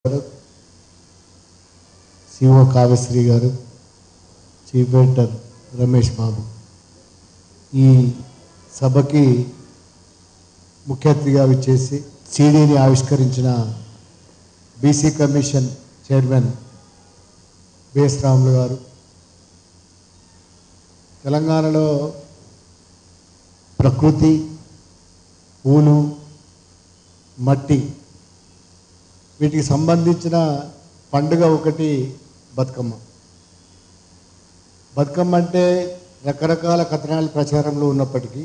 గారు సిఓ కావ్యశ్రీ గారు chief editor Ramesh బాబు ఈ సభకి ముఖ్య అతిథిగా విచ్చేసి సిడీని ఆవిష్కరించిన BC commission chairman BS Ramulu garu తెలంగాణలో ప్రకృతి పూలు మట్టి వీటికి సంబంధించిన పండుగ ఒకటి బతుకమ్మ బతుకమ్మ అంటే రకరకాల కథనాలు ప్రచారంలో ఉన్నప్పటికీ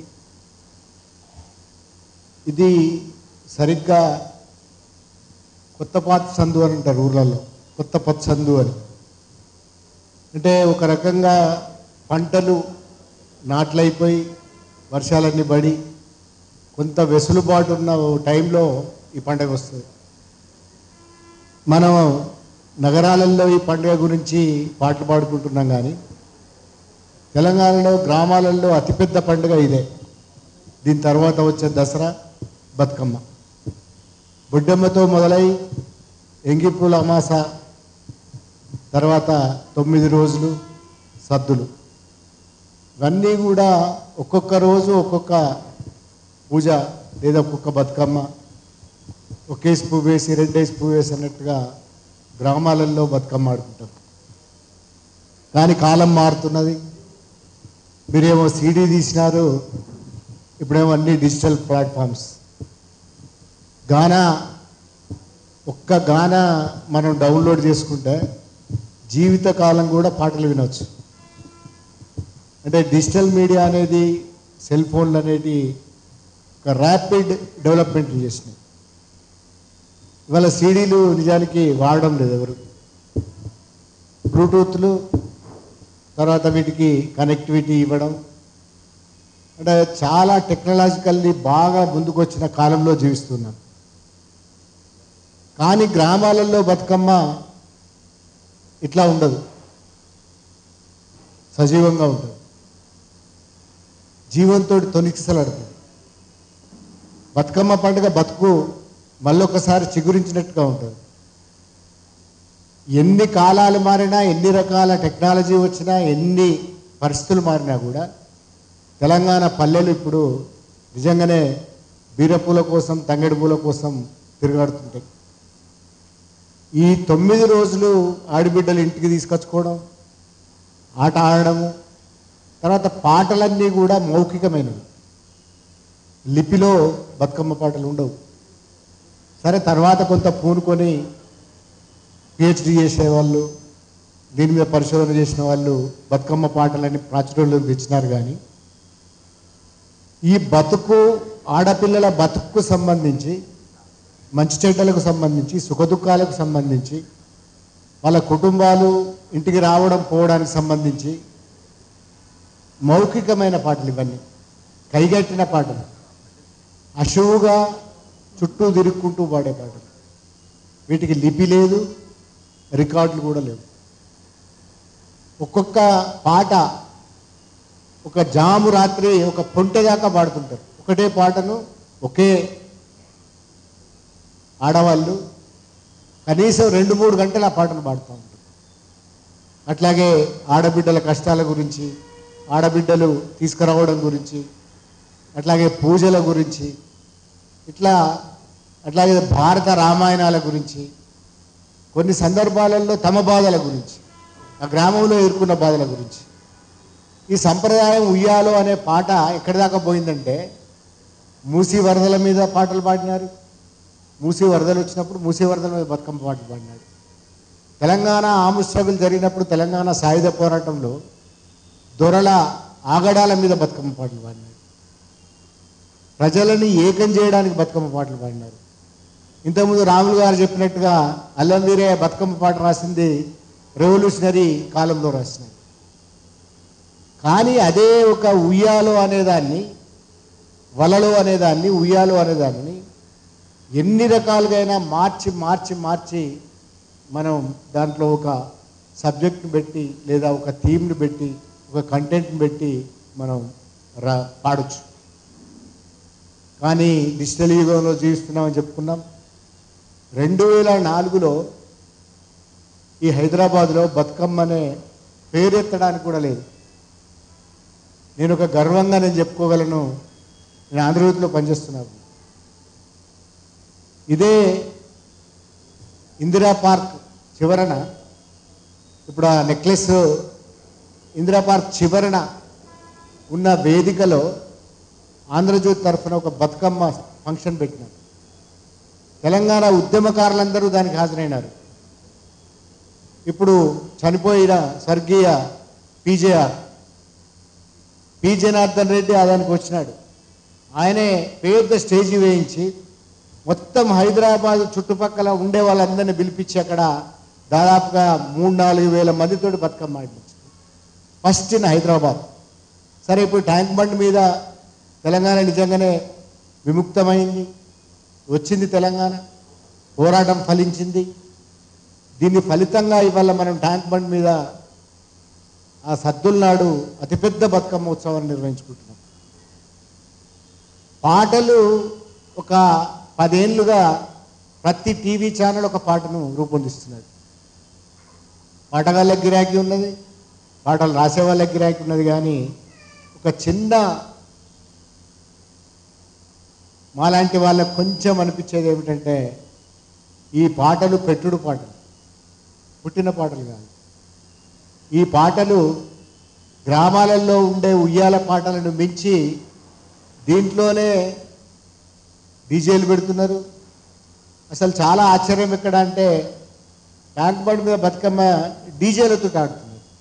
ఇది సరిగ్గా కొత్త పాత సందు అని అంటారు ఊర్లలో కొత్త పచ్చ సందు అని అంటే ఒక రకంగా పంటలు నాట్లయిపోయి వర్షాలన్నీ పడి కొంత వెసులుబాటు ఉన్న టైంలో ఈ పండుగ వస్తుంది మనం నగరాలలో ఈ పండుగ గురించి పాటలు పాడుకుంటున్నాం కానీ తెలంగాణలో గ్రామాలలో అతిపెద్ద పండుగ ఇదే దీని తర్వాత వచ్చే దసరా బతుకమ్మ బుడ్డమ్మతో మొదలై ఎంగిపూల అమాస తర్వాత తొమ్మిది రోజులు సద్దులు ఇవన్నీ కూడా ఒక్కొక్క రోజు ఒక్కొక్క పూజ లేదా ఒక్కొక్క బతుకమ్మ ఒకేసి పువ్వు వేసి రెండేసి పువ్వు వేసి అన్నట్టుగా గ్రామాలలో బతుకమ్మ ఆడుకుంటారు కానీ కాలం మారుతున్నది మీరేమో సీడీ తీసినారు ఇప్పుడేమో అన్ని డిజిటల్ ప్లాట్ఫామ్స్ గానా ఒక్క గానా మనం డౌన్లోడ్ చేసుకుంటే జీవితకాలం కూడా పాటలు వినొచ్చు అంటే డిజిటల్ మీడియా అనేది సెల్ ఫోన్లు అనేది ఒక ర్యాపిడ్ డెవలప్మెంట్ చేసినాయి ఇవాళ సీడీలు నిజానికి వాడడం లేదు ఎవరు బ్లూటూత్లు తర్వాత వీటికి కనెక్టివిటీ ఇవ్వడం అంటే చాలా టెక్నాలజికల్లీ బాగా ముందుకొచ్చిన కాలంలో జీవిస్తున్నాం కానీ గ్రామాలలో బతుకమ్మ ఇట్లా ఉండదు సజీవంగా ఉంటుంది జీవంతో తొనికిసలాడుతుంది బతుకమ్మ పండుగ బతుకు మళ్ళొకసారి చిగురించినట్టుగా ఉంటుంది ఎన్ని కాలాలు మారినా ఎన్ని రకాల టెక్నాలజీ వచ్చినా ఎన్ని పరిస్థితులు మారినా కూడా తెలంగాణ పల్లెలు ఇప్పుడు నిజంగానే బీరపూల కోసం తంగడి పూల కోసం తిరగాడుతుంటాయి ఈ తొమ్మిది రోజులు ఆడిబిడ్డలు ఇంటికి తీసుకొచ్చుకోవడం ఆట ఆడడము తర్వాత పాటలన్నీ కూడా మౌఖికమైనవి లిపిలో బతుకమ్మ పాటలు ఉండవు సరే తర్వాత కొంత పూనుకొని పిహెచ్డి చేసేవాళ్ళు దీని మీద పరిశోధన చేసిన వాళ్ళు బతుకమ్మ పాటలని ప్రాచుర్యంలోకి తెచ్చినారు కానీ ఈ బతుకు ఆడపిల్లల బతుకు సంబంధించి మంచి చెడ్డలకు సంబంధించి సుఖదుఖాలకు సంబంధించి వాళ్ళ కుటుంబాలు ఇంటికి రావడం పోవడానికి సంబంధించి మౌఖికమైన పాటలు ఇవన్నీ కైగట్టిన పాటలు అశువుగా చుట్టూ తిరుక్కుంటూ పాడే పాటలు వీటికి లిపి లేదు రికార్డులు కూడా లేవు ఒక్కొక్క పాట ఒక జాము రాత్రి ఒక పొంటె దాకా పాడుతుంటారు ఒకటే పాటను ఒకే ఆడవాళ్ళు కనీసం రెండు మూడు గంటలు ఆ పాటను పాడుతూ ఉంటారు అట్లాగే ఆడబిడ్డల కష్టాల గురించి ఆడబిడ్డలు తీసుకురావడం గురించి అట్లాగే పూజల గురించి ఇట్లా అట్లాగే భారత రామాయణాల గురించి కొన్ని సందర్భాలలో తమ బాధల గురించి ఆ గ్రామంలో ఎదుర్కొన్న బాధల గురించి ఈ సంప్రదాయం ఉయ్యాలో అనే పాట ఎక్కడి దాకా పోయిందంటే మూసి వరదల మీద పాటలు పాడినారు మూసి వరదలు వచ్చినప్పుడు మూసి వరదల మీద బతుకమ్మ పాటలు పాడినారు తెలంగాణ ఆము స్ట్రగుల్ జరిగినప్పుడు తెలంగాణ సాయుధ పోరాటంలో దొరల ఆగడాల మీద బతుకమ్మ పాటలు పాడినారు ప్రజలని ఏకం చేయడానికి బతుకమ్మ పాటలు పాడినారు ఇంతకుముందు రాములు గారు చెప్పినట్టుగా అల్లం వీరే బతుకమ్మ పాట రాసింది రెవల్యూషనరీ కాలంలో రాసినారు కానీ అదే ఒక ఉయ్యాలో అనేదాన్ని వలలో అనేదాన్ని ఉయ్యాలో అనేదాన్ని ఎన్ని రకాలుగైనా మార్చి మార్చి మార్చి మనం దాంట్లో ఒక సబ్జెక్ట్ని పెట్టి లేదా ఒక థీమ్ని పెట్టి ఒక కంటెంట్ని పెట్టి మనం రా పాడొచ్చు కానీ డిజిటల్ యుగంలో జీవిస్తున్నామని చెప్పుకున్నాం రెండు వేల నాలుగులో ఈ హైదరాబాద్లో బతుకమ్మ అనే పేరెత్తడానికి కూడా లేదు నేను ఒక గర్వంగా నేను చెప్పుకోగలను నేను ఆంధ్రజ్యోతిలో పనిచేస్తున్నాను ఇదే ఇందిరా పార్క్ చివరన ఇప్పుడు ఆ నెక్లెస్ ఇందిరా పార్క్ చివరన ఉన్న వేదికలో ఆంధ్రజ్యోతి తరఫున ఒక బతుకమ్మ ఫంక్షన్ పెట్టినారు తెలంగాణ ఉద్యమకారులందరూ దానికి హాజరైనారు ఇప్పుడు చనిపోయిన స్వర్గీయ పీజేఆర్ పి జనార్దన్ రెడ్డి ఆ దానికి వచ్చినాడు ఆయనే పెద్ద స్టేజీ వేయించి మొత్తం హైదరాబాద్ చుట్టుపక్కల ఉండే వాళ్ళందరినీ పిలిపించి అక్కడ దాదాపుగా మూడు నాలుగు వేల మందితోటి బతుకమ్మ ఆడించింది ఫస్ట్ ఇన్ హైదరాబాద్ సరే ఇప్పుడు ట్యాంక్ బండ్ మీద తెలంగాణ నిజంగానే విముక్తమైంది వచ్చింది తెలంగాణ పోరాటం ఫలించింది దీని ఫలితంగా ఇవాళ మనం ట్యాంక్ బండ్ మీద ఆ సద్దుల నాడు అతిపెద్ద బతుకమ్మ ఉత్సవాన్ని నిర్వహించుకుంటున్నాం పాటలు ఒక పదేళ్లుగా ప్రతి టీవీ ఛానల్ ఒక పాటను రూపొందిస్తున్నది పాటగాళ్ళకి గిరాకీ ఉన్నది పాటలు రాసే వాళ్ళకి గిరాకీ ఉన్నది కానీ ఒక చిన్న మాలాంటి వాళ్ళకి కొంచెం అనిపించేది ఏమిటంటే ఈ పాటలు పెట్టుడు పాటలు పుట్టిన పాటలు కాదు ఈ పాటలు గ్రామాలలో ఉండే ఉయ్యాల పాటలను మించి దీంట్లోనే డీజేలు పెడుతున్నారు అసలు చాలా ఆశ్చర్యం ఎక్కడ అంటే ట్యాంక్ బండ్ మీద బతుకమ్మ డీజేలతో ఆడుతున్నారు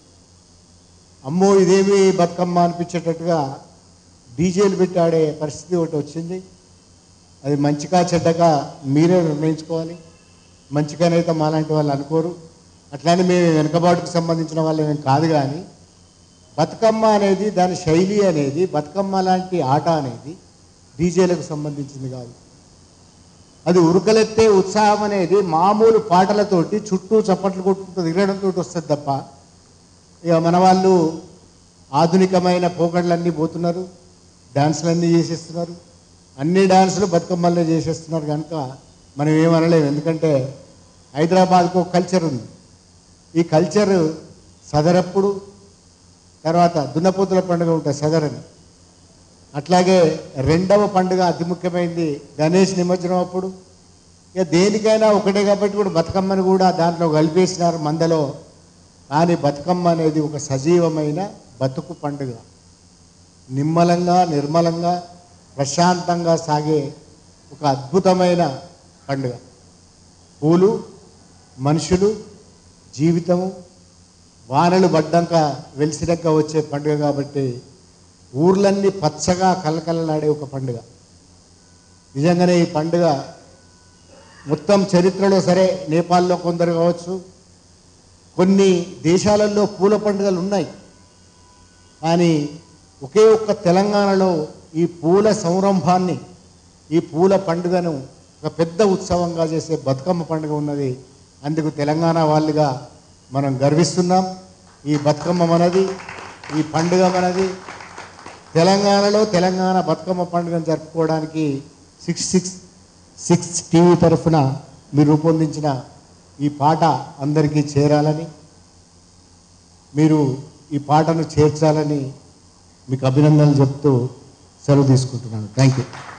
అమ్మో ఇదేమి బతుకమ్మ అనిపించేటట్టుగా డీజేలు పెట్టి ఆడే పరిస్థితి ఒకటి వచ్చింది అది మంచిగా చెడ్డగా మీరే నిర్ణయించుకోవాలి మంచిగానైతే మాలాంటి వాళ్ళు అనుకోరు అట్లానే మేము వెనుకబాటుకు సంబంధించిన వాళ్ళు ఏం కాదు కానీ బతుకమ్మ అనేది దాని శైలి అనేది బతుకమ్మ లాంటి ఆట అనేది డీజేలకు సంబంధించింది కాదు అది ఉరుకలెత్తే ఉత్సాహం అనేది మామూలు పాటలతోటి చుట్టూ చప్పట్లు కొట్టుకుంటూ తిరగడంతో వస్తుంది తప్ప ఇక మన వాళ్ళు ఆధునికమైన పోకడలన్నీ పోతున్నారు డాన్సులన్నీ చేసేస్తున్నారు అన్ని డాన్సులు బతుకమ్మలనే చేసేస్తున్నారు కనుక మనం ఏమనలేము ఎందుకంటే హైదరాబాద్కు ఒక కల్చర్ ఉంది ఈ కల్చర్ సదరప్పుడు తర్వాత దున్నపోతుల పండుగ ఉంటుంది సదరని అట్లాగే రెండవ పండుగ అతి ముఖ్యమైనది గణేష్ నిమజ్జనం అప్పుడు ఇక దేనికైనా ఒకటే కాబట్టి కూడా బతుకమ్మని కూడా దాంట్లో కలిపేసినారు మందలో కానీ బతుకమ్మ అనేది ఒక సజీవమైన బతుకు పండుగ నిమ్మలంగా నిర్మలంగా ప్రశాంతంగా సాగే ఒక అద్భుతమైన పండుగ పూలు మనుషులు జీవితము వానలు పడ్డాక వెలిసినాక వచ్చే పండుగ కాబట్టి ఊర్లన్నీ పచ్చగా కలకలలాడే ఒక పండుగ నిజంగానే ఈ పండుగ మొత్తం చరిత్రలో సరే నేపాల్లో కొందరు కావచ్చు కొన్ని దేశాలలో పూల పండుగలు ఉన్నాయి కానీ ఒకే ఒక్క తెలంగాణలో ఈ పూల సంరంభాన్ని ఈ పూల పండుగను ఒక పెద్ద ఉత్సవంగా చేసే బతుకమ్మ పండుగ ఉన్నది అందుకు తెలంగాణ వాళ్ళుగా మనం గర్విస్తున్నాం ఈ బతుకమ్మ మనది ఈ పండుగ మనది తెలంగాణలో తెలంగాణ బతుకమ్మ పండుగను జరుపుకోవడానికి సిక్స్ సిక్స్ సిక్స్ టీవీ తరఫున మీరు రూపొందించిన ఈ పాట అందరికీ చేరాలని మీరు ఈ పాటను చేర్చాలని మీకు అభినందనలు చెప్తూ సెలవు తీసుకుంటున్నాను థ్యాంక్ యూ